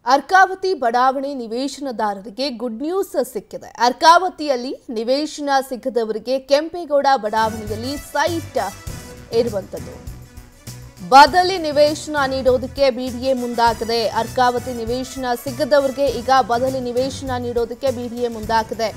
ಅರ್ಕಾವತಿ ಬಡಾವಣೆ ನಿವೇಶನದಾರರಿಗೆ good news ಸಿಕ್ಕಿದೆ ಅರ್ಕಾವತಿಯಲ್ಲಿ ನಿವೇಶನ ಸಿಗದವರಿಗೆ ಕೆಂಪೇಗೌಡ ಬಡಾವಣೆಯಲ್ಲಿ ಸೈಟ್ ಇರುವಂಥದ್ದು ಬದಲಿ ನಿವೇಶನ ನೀಡೋದಕ್ಕೆ ಬಿಡಿಎ ಮುಂದಾಗಿದೆ ಅರ್ಕಾವತಿ ನಿವೇಶನ ಸಿಗದವರಿಗೆ ಈಗ ಬದಲಿ ನಿವೇಶನ ನೀಡೋದಕ್ಕೆ ಬಿಡಿಎ ಮುಂದಾಗಿದೆ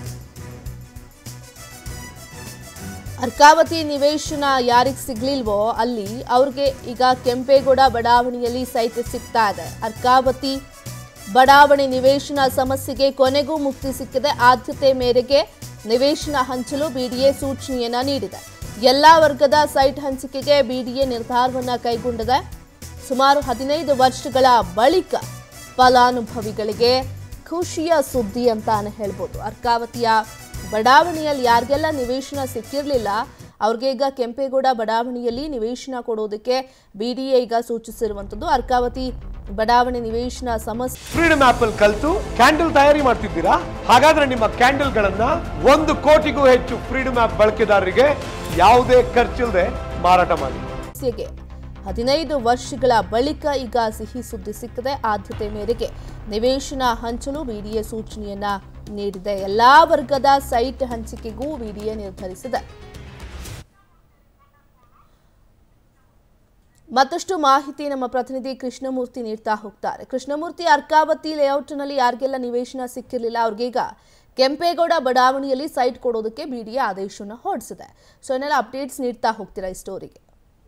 ಅರ್ಕಾವತಿ ನಿವೇಶನ ಯಾರಿಗೆ ಸಿಗ್ಲಿಲ್ವೋ ಅಲ್ಲಿ ಅವ್ರಿಗೆ ಈಗ ಕೆಂಪೇಗೌಡ ಬಡಾವಣೆಯಲ್ಲಿ ಸೈಟ್ ಸಿಗ್ತಾ ಇದೆ ಅರ್ಕಾವತಿ ಬಡಾವಣೆ ನಿವೇಶನ ಸಮಸ್ಯೆಗೆ ಕೊನೆಗೂ ಮುಕ್ತಿ ಸಿಕ್ಕಿದೆ ಆದ್ಯತೆ ಮೇರೆಗೆ ನಿವೇಶನ ಹಂಚಲು ಬಿಡಿಎ ಸೂಚನೆಯನ್ನ ನೀಡಿದೆ ಎಲ್ಲಾ ವರ್ಗದ ಸೈಟ್ ಹಂಚಿಕೆಗೆ ಬಿಡಿಎ ನಿರ್ಧಾರವನ್ನ ಕೈಗೊಂಡಿದೆ ಸುಮಾರು ಹದಿನೈದು ವರ್ಷಗಳ ಬಳಿಕ ಫಲಾನುಭವಿಗಳಿಗೆ ಖುಷಿಯ ಸುದ್ದಿ ಅಂತಾನೆ ಹೇಳ್ಬೋದು ಅರ್ಕಾವತಿಯ ಬಡಾವಣೆಯಲ್ಲಿ ಯಾರಿಗೆಲ್ಲ ನಿವೇಶನ ಸಿಕ್ಕಿರಲಿಲ್ಲ ಅವ್ರಿಗೆ ಈಗ ಕೆಂಪೇಗೌಡ ಬಡಾವಣೆಯಲ್ಲಿ ನಿವೇಶನ ಕೊಡೋದಕ್ಕೆ ಬಿಡಿಎ ಈಗ ಸೂಚಿಸಿರುವಂಥದ್ದು ಅರ್ಕಾವತಿ ಬಡಾವಣೆ ನಿವೇಶನ ಸಮಸ್ಯೆ ಫ್ರೀಡಮ್ ಆಪ್ ಅಲ್ಲಿ ಕಲ್ತು ಕ್ಯಾಂಡಲ್ ತಯಾರಿ ಮಾಡ್ತಿದ್ದೀರಾ ಹಾಗಾದ್ರೆ ನಿಮ್ಮ ಕ್ಯಾಂಡಲ್ ಗಳನ್ನ ಒಂದು ಕೋಟಿಗೂ ಹೆಚ್ಚು ಫ್ರೀಡಮ್ ಆಪ್ ಬಳಕೆದಾರರಿಗೆ ಯಾವುದೇ ಖರ್ಚಿಲ್ಲದೆ ಮಾರಾಟ ಮಾಡಿ ಸಮಸ್ಯೆಗೆ ಹದಿನೈದು ವರ್ಷಗಳ ಬಳಿಕ ಈಗ ಸಿಹಿ ಸುದ್ದಿ ಸಿಕ್ಕಿದೆ ಆದ್ಯತೆ ಮೇರೆಗೆ ನಿವೇಶನ ಹಂಚಲು ಬಿಡಿಎ ಸೂಚನೆಯನ್ನ ನೀಡಿದೆ ಎಲ್ಲಾ ವರ್ಗದ ಸೈಟ್ ಹಂಚಿಕೆಗೂ ಬಿಡಿಎ ನಿರ್ಧರಿಸಿದೆ ಮತ್ತಷ್ಟು ಮಾಹಿತಿ ನಮ್ಮ ಪ್ರತಿನಿಧಿ ಕೃಷ್ಣಮೂರ್ತಿ ನೀಡ್ತಾ ಹೋಗ್ತಾರೆ ಕೃಷ್ಣಮೂರ್ತಿ ಅರ್ಕಾವತಿ ಲೇಔಟ್ನಲ್ಲಿ ಯಾರಿಗೆಲ್ಲ ನಿವೇಶನ ಸಿಕ್ಕಿರಲಿಲ್ಲ ಅವ್ರಿಗೀಗ ಕೆಂಪೇಗೌಡ ಬಡಾವಣೆಯಲ್ಲಿ ಸೈಟ್ ಕೊಡೋದಕ್ಕೆ ಬಿಡಿಎ ಆದೇಶವನ್ನು ಹೊರಡಿಸಿದೆ ಸೊ ಏನೆಲ್ಲ ಅಪ್ಡೇಟ್ಸ್ ನೀಡ್ತಾ ಹೋಗ್ತೀರಾ ಈ ಸ್ಟೋರಿಗೆ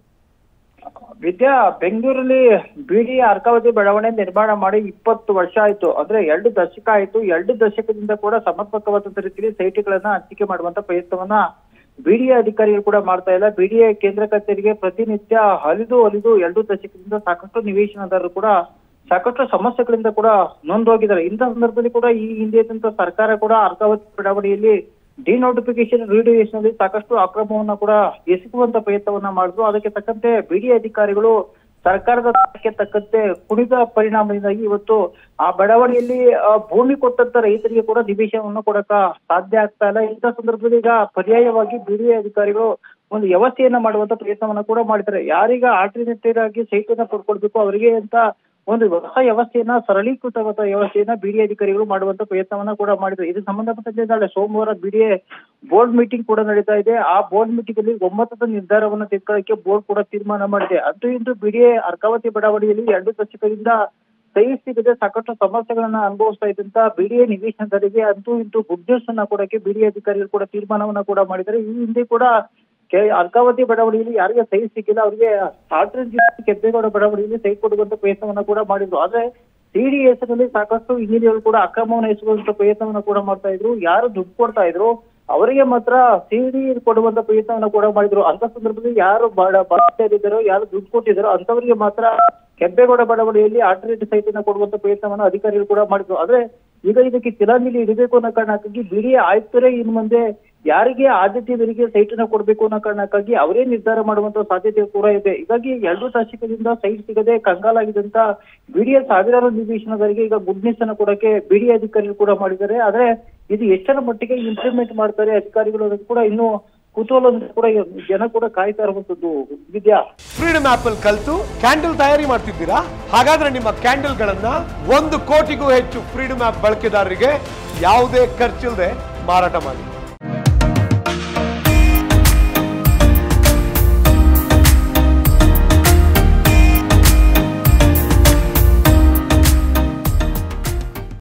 ವಿದ್ಯಾ ಬೆಂಗಳೂರಲ್ಲಿ ಬಿಡಿ ಅರ್ಕಾವತಿ ಬಡಾವಣೆ ನಿರ್ಮಾಣ ಮಾಡಿ ಇಪ್ಪತ್ತು ವರ್ಷ ಆಯ್ತು ಅಂದ್ರೆ ಎರಡು ದಶಕ ಆಯ್ತು ಎರಡು ದಶಕದಿಂದ ಕೂಡ ಸಮರ್ಪಕವಾದಂತ ರೀತಿಯಲ್ಲಿ ಸೈಟ್ಗಳನ್ನ ಹಂಚಿಕೆ ಮಾಡುವಂತ ಪ್ರಯತ್ನವನ್ನ ಬಿಡಿಎ ಅಧಿಕಾರಿಗಳು ಕೂಡ ಮಾಡ್ತಾ ಇಲ್ಲ ಬಿಡಿಎ ಕೇಂದ್ರ ಕಚೇರಿಗೆ ಪ್ರತಿನಿತ್ಯ ಹಲಿದು ಹಲಿದು ಎರಡು ದಶಕದಿಂದ ಸಾಕಷ್ಟು ನಿವೇಶನದಾರರು ಕೂಡ ಸಾಕಷ್ಟು ಸಮಸ್ಯೆಗಳಿಂದ ಕೂಡ ನೊಂದೋಗಿದ್ದಾರೆ ಇಂಥ ಸಂದರ್ಭದಲ್ಲಿ ಕೂಡ ಈ ಹಿಂದೆ ಇದ್ದಂತ ಸರ್ಕಾರ ಕೂಡ ಅರ್ಕಾವತಿ ಬಡಾವಣೆಯಲ್ಲಿ ಡಿನೋಟಿಫಿಕೇಶನ್ ರಿಡಿಯೇಷನ್ ಅಲ್ಲಿ ಸಾಕಷ್ಟು ಅಕ್ರಮವನ್ನ ಕೂಡ ಎಸಗುವಂತ ಪ್ರಯತ್ನವನ್ನ ಮಾಡಿದ್ರು ಅದಕ್ಕೆ ತಕ್ಕಂತೆ ಬಿಡಿ ಅಧಿಕಾರಿಗಳು ಸರ್ಕಾರದ ದಾಖಲೆಗೆ ತಕ್ಕಂತೆ ಕುಣಿದ ಪರಿಣಾಮದಿಂದಾಗಿ ಇವತ್ತು ಆ ಬಡಾವಣೆಯಲ್ಲಿ ಆ, ಭೂಮಿ ಕೊಟ್ಟಂತ ರೈತರಿಗೆ ಕೂಡ ನಿವೇಶನವನ್ನು ಕೊಡಕ ಸಾಧ್ಯ ಆಗ್ತಾ ಇಲ್ಲ ಇಂಥ ಸಂದರ್ಭದಲ್ಲಿ ಈಗ ಪರ್ಯಾಯವಾಗಿ ಬಿಡಿ ಅಧಿಕಾರಿಗಳು ಒಂದು ವ್ಯವಸ್ಥೆಯನ್ನ ಮಾಡುವಂತ ಪ್ರಯತ್ನವನ್ನ ಕೂಡ ಮಾಡಿದ್ದಾರೆ ಯಾರೀಗ ಆಲ್ಟರ್ನೇಟಿವ್ ಆಗಿ ಸೈಟ್ ಅನ್ನ ಕೊಡ್ಕೊಳ್ಬೇಕು ಅವರಿಗೆ ಅಂತ ಒಂದು ಹೊಸ ವ್ಯವಸ್ಥೆಯನ್ನ ಸರಳೀಕೃತವಾದ ವ್ಯವಸ್ಥೆಯನ್ನ ಬಿಡಿ ಅಧಿಕಾರಿಗಳು ಮಾಡುವಂತ ಪ್ರಯತ್ನವನ್ನ ಕೂಡ ಮಾಡಿದ್ರು ಇದಕ್ಕೆ ಸಂಬಂಧಪಟ್ಟಂತೆ ನಾಳೆ ಸೋಮವಾರ ಬಿಡಿಎ ಬೋರ್ಡ್ ಮೀಟಿಂಗ್ ಕೂಡ ನಡೀತಾ ಇದೆ ಆ ಬೋರ್ಡ್ ಮೀಟಿಂಗ್ ಅಲ್ಲಿ ಒಮ್ಮತದ ನಿರ್ಧಾರವನ್ನ ತೆಗೆದುಕೊಳ್ಳಕ್ಕೆ ಬೋರ್ಡ್ ಕೂಡ ತೀರ್ಮಾನ ಮಾಡಿದೆ ಅಂತೂ ಇಂದು ಬಿಡಿಎ ಅರ್ಕಾವತಿ ಬಡಾವಣೆಯಲ್ಲಿ ಎರಡು ದಶಕದಿಂದ ಸೈ ಸಿಗದೆ ಸಾಕಷ್ಟು ಸಮಸ್ಯೆಗಳನ್ನ ಅನುಭವಿಸ್ತಾ ಇದ್ದಂತ ಬಿಡಿಎ ನಿವೇಶನದಾರರಿಗೆ ಅಂತೂ ಇಂತೂ ಗುಡ್ ನ್ಯೂಸ್ ಅನ್ನ ಕೊಡಕ್ಕೆ ಬಿಡಿಎ ಅಧಿಕಾರಿಗಳು ಕೂಡ ತೀರ್ಮಾನವನ್ನ ಕೂಡ ಮಾಡಿದ್ದಾರೆ ಈ ಹಿಂದೆ ಕೂಡ ಕೆ ಅರ್ಕಾವತಿ ಬಡಾವಣೆಯಲ್ಲಿ ಯಾರಿಗೆ ಸೈ ಸಿಕ್ಕಿಲ್ಲ ಅವರಿಗೆ ಆಲ್ಟರ್ನೇಟಿವ್ ಕೆಂಪೇಗೌಡ ಬಡಾವಣೆಯಲ್ಲಿ ಸೈ ಕೊಡುವಂತ ಪ್ರಯತ್ನವನ್ನ ಕೂಡ ಮಾಡಿದ್ರು ಆದ್ರೆ ಸಿಡಿ ಹೆಸರಲ್ಲಿ ಸಾಕಷ್ಟು ಇಂಜಿನಿಯರ್ಗಳು ಕೂಡ ಅಕ್ರಮವನ್ನು ಎಸಗುವಂತ ಪ್ರಯತ್ನವನ್ನ ಕೂಡ ಮಾಡ್ತಾ ಇದ್ರು ಯಾರು ದುಡ್ಡು ಕೊಡ್ತಾ ಇದ್ರು ಅವರಿಗೆ ಮಾತ್ರ ಸಿಡಿ ಕೊಡುವಂತ ಪ್ರಯತ್ನವನ್ನ ಕೂಡ ಮಾಡಿದ್ರು ಅಂತ ಸಂದರ್ಭದಲ್ಲಿ ಯಾರು ಬಡ ಬಡತರಿದ್ದಾರೋ ಯಾರು ದುಡ್ಡು ಕೊಟ್ಟಿದ್ದಾರೋ ಅಂತವರಿಗೆ ಮಾತ್ರ ಕೆಂಪೇಗೌಡ ಬಡಾವಣೆಯಲ್ಲಿ ಆಲ್ಟರ್ನೇಟಿವ್ ಸೈಟ್ ಅನ್ನ ಕೊಡುವಂತ ಪ್ರಯತ್ನವನ್ನ ಅಧಿಕಾರಿಗಳು ಕೂಡ ಮಾಡಿದ್ರು ಆದ್ರೆ ಈಗ ಇದಕ್ಕೆ ತಿಲಾಂಜಲಿ ಇಡಬೇಕು ಅನ್ನೋ ಕಾರಣಕ್ಕಾಗಿ ಬಿಡಿ ಆಯುಕ್ತರೇ ಇನ್ನು ಮುಂದೆ ಯಾರಿಗೆ ಆದ್ಯತೆ ಮೇರೆಗೆ ಸೈಟ್ ಅನ್ನ ಕೊಡಬೇಕು ಅನ್ನೋ ಕಾರಣಕ್ಕಾಗಿ ಅವರೇ ನಿರ್ಧಾರ ಮಾಡುವಂತ ಸಾಧ್ಯತೆ ಕೂಡ ಇದೆ ಹೀಗಾಗಿ ಎರಡು ದಶಕದಿಂದ ಸೈಟ್ ಸಿಗದೆ ಕಂಗಾಲಾಗಿದ್ದಂತ ಬಿಡಿಎ ಸಾವಿರಾರು ನಿವೇಶನದಾರರಿಗೆ ಈಗ ಗುಡ್ ನ್ಯೂಸ್ ಅನ್ನ ಕೊಡಕ್ಕೆ ಬಿಡಿ ಅಧಿಕಾರಿಗಳು ಕೂಡ ಮಾಡಿದ್ದಾರೆ ಆದ್ರೆ ಇದು ಎಷ್ಟರ ಮಟ್ಟಿಗೆ ಇಂಪ್ಲಿಮೆಂಟ್ ಮಾಡ್ತಾರೆ ಅಧಿಕಾರಿಗಳು ಅನ್ನೋದು ಕೂಡ ಇನ್ನೂ ಕುತೂಹಲದಿಂದ ಕೂಡ ಜನ ಕೂಡ ಕಾಯ್ತಾ ಇರುವಂತದ್ದು ವಿದ್ಯಾ ಫ್ರೀಡಮ್ ಆಪ್ ಅಲ್ಲಿ ಕಲ್ತು ಕ್ಯಾಂಡಲ್ ತಯಾರಿ ಮಾಡ್ತಿದ್ದೀರಾ ಹಾಗಾದ್ರೆ ನಿಮ್ಮ ಕ್ಯಾಂಡಲ್ ಗಳನ್ನ ಒಂದು ಕೋಟಿಗೂ ಹೆಚ್ಚು ಫ್ರೀಡಮ್ ಆಪ್ ಬಳಕೆದಾರರಿಗೆ ಯಾವುದೇ ಖರ್ಚಿಲ್ಲದೆ ಮಾರಾಟ ಮಾಡಿ